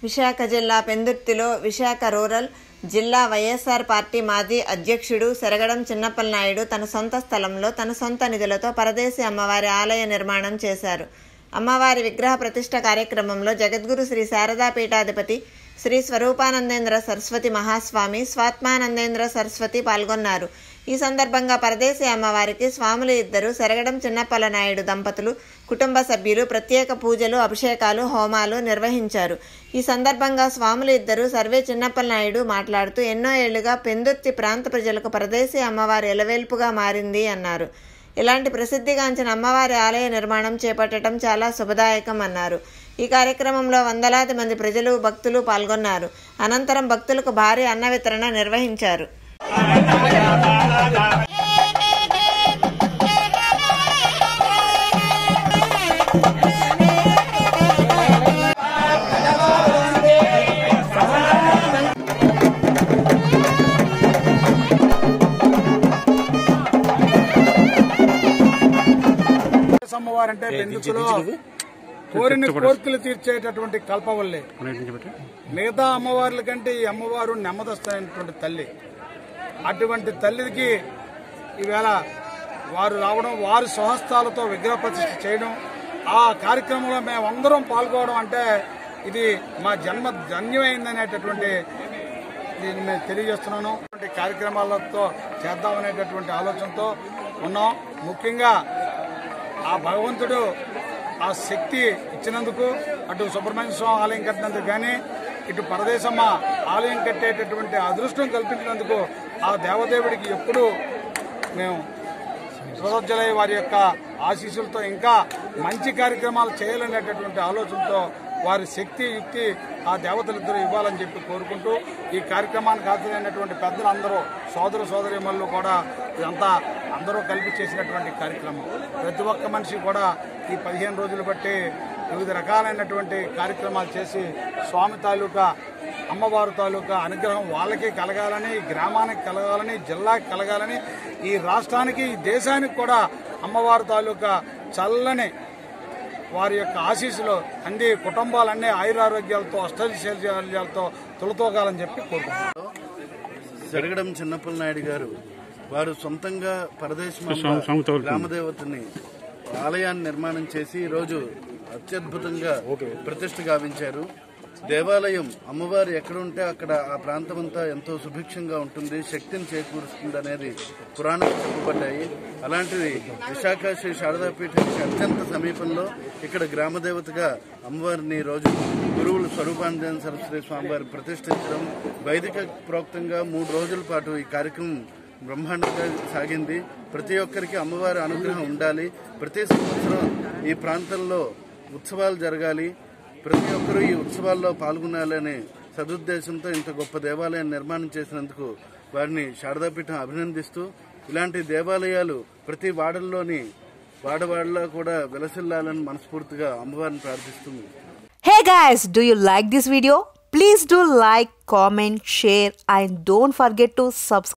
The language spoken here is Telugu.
విశాఖ జిల్లా పెందుర్తిలో విశాఖ రూరల్ జిల్లా వైఎస్ఆర్ పార్టీ మాజీ అధ్యక్షుడు సెరగడం చిన్నప్పలనాయుడు తన సొంత స్థలంలో తన సొంత నిధులతో పరదేశి అమ్మవారి ఆలయ నిర్మాణం చేశారు అమ్మవారి విగ్రహ ప్రతిష్ట కార్యక్రమంలో జగద్గురు శ్రీ శారదా పీఠాధిపతి శ్రీ స్వరూపానందేంద్ర సరస్వతి మహాస్వామి స్వాత్మానందేంద్ర సరస్వతి పాల్గొన్నారు ఈ సందర్భంగా పరదేశీ అమ్మవారికి స్వాములు ఇద్దరు సెరగడం చిన్నప్పల నాయుడు దంపతులు కుటుంబ సభ్యులు ప్రత్యేక పూజలు అభిషేకాలు హోమాలు నిర్వహించారు ఈ సందర్భంగా స్వాములు ఇద్దరు సర్వే చిన్నప్పల నాయుడు మాట్లాడుతూ ఎన్నో ఏళ్లుగా పెందుర్తి ప్రాంత ప్రజలకు పరదేశీ అమ్మవారి ఎలవేల్పుగా మారింది అన్నారు ఇలాంటి ప్రసిద్ధిగాంచిన అమ్మవారి ఆలయ నిర్మాణం చేపట్టడం చాలా శుభదాయకం అన్నారు ఈ కార్యక్రమంలో వందలాది మంది ప్రజలు భక్తులు పాల్గొన్నారు అనంతరం భక్తులకు భారీ అన్న వితరణ నిర్వహించారు అమ్మవారంటే బెందుకులో కోరిన కోర్కెలు తీర్చేటటువంటి కల్పవల్లి మిగతా అమ్మవార్ల కంటే ఈ అమ్మవారు నెమ్మదస్తైనటువంటి తల్లి అటువంటి తల్లికి ఈవేళ వారు రావడం వారి స్వహస్తాలతో విగ్రహ ప్రతిష్ఠ చేయడం ఆ కార్యక్రమంలో మేమందరం పాల్గొనడం అంటే ఇది మా జన్మ ధన్యమైందనేటటువంటి దీన్ని మేము తెలియజేస్తున్నాను ఇటువంటి కార్యక్రమాలతో చేద్దామనేటటువంటి ఆలోచనతో ఉన్నాం ముఖ్యంగా ఆ భగవంతుడు ఆ శక్తి ఇచ్చినందుకు అటు సుబ్రహ్మణ్య స్వామి ఆలయం కట్టినందుకు కానీ ఇటు పరదేశమ్మ ఆలయం కట్టేటటువంటి అదృష్టం కల్పించినందుకు ఆ దేవదేవుడికి ఎప్పుడూ మేము కృతజ్ఞులై వారి యొక్క ఆశీస్సులతో ఇంకా మంచి కార్యక్రమాలు చేయాలనేటటువంటి ఆలోచనతో వారి శక్తి యుక్తి ఆ దేవతలిద్దరూ ఇవ్వాలని చెప్పి కోరుకుంటూ ఈ కార్యక్రమానికి హాజరైనటువంటి పెద్దలందరూ సోదర సోదరిమల్లు కూడా ఇదంతా అందరూ కలిపి చేసినటువంటి కార్యక్రమం ప్రతి ఒక్క మనిషి కూడా ఈ పదిహేను రోజులు బట్టి వివిధ రకాలైనటువంటి కార్యక్రమాలు చేసి స్వామి తాలూకా అమ్మవారి తాలూకా అనుగ్రహం వాళ్ళకి కలగాలని ఈ గ్రామానికి కలగాలని జిల్లాకి కలగాలని ఈ రాష్ట్రానికి ఈ దేశానికి కూడా అమ్మవారి తాలూకా చల్లని వారి యొక్క ఆశీస్సులు అంది కుటుంబాలన్నీ ఆయురారోగ్యాలతో అష్టైశ్వర్యాలతో తొలతోగాలని చెప్పి కోరుకుంటున్నాను జరగడం చిన్నప్పల నాయుడు గారు వారు సొంతంగా పరదేశం గ్రామదేవతని ఆలయాన్ని నిర్మాణం చేసి ఈ రోజు అత్యద్భుతంగా ప్రతిష్ఠ గావించారు దేవాలయం అమ్మవారు ఎక్కడ ఉంటే అక్కడ ఆ ప్రాంతం అంతా ఎంతో సుభిక్షంగా ఉంటుంది శక్తిని చేకూరుస్తుంది అనేది పురాణాలు చెప్పబడ్డాయి అలాంటిది విశాఖ శ్రీ శారదాపీఠానికి అత్యంత సమీపంలో ఇక్కడ గ్రామదేవతగా అమ్మవారిని ఈ రోజు గురువులు స్వరూపానంద సరస్వతి స్వామివారి ప్రతిష్ఠించడం వైదిక ప్రోక్తంగా మూడు రోజుల పాటు ఈ కార్యక్రమం బ్రహ్మాండంగా సాగింది ప్రతి ఒక్కరికి అమ్మవారి అనుగ్రహం ఉండాలి ప్రతి సంవత్సరం ఈ ప్రాంతంలో ఉత్సవాలు జరగాలి ప్రతి ఒక్కరూ ఈ ఉత్సవాల్లో పాల్గొనాలనే సదుద్దేశంతో ఇంత గొప్ప దేవాలయం నిర్మాణం చేసినందుకు వారిని శారదాపీఠం అభినందిస్తూ ఇలాంటి దేవాలయాలు ప్రతి వాడల్లోని వాడవాడలో కూడా విలసిల్లాలని మనస్ఫూర్తిగా అమ్మవారిని ప్రార్థిస్తుంది Hey guys, do you like this video? Please do like, comment, share and don't forget to subscribe.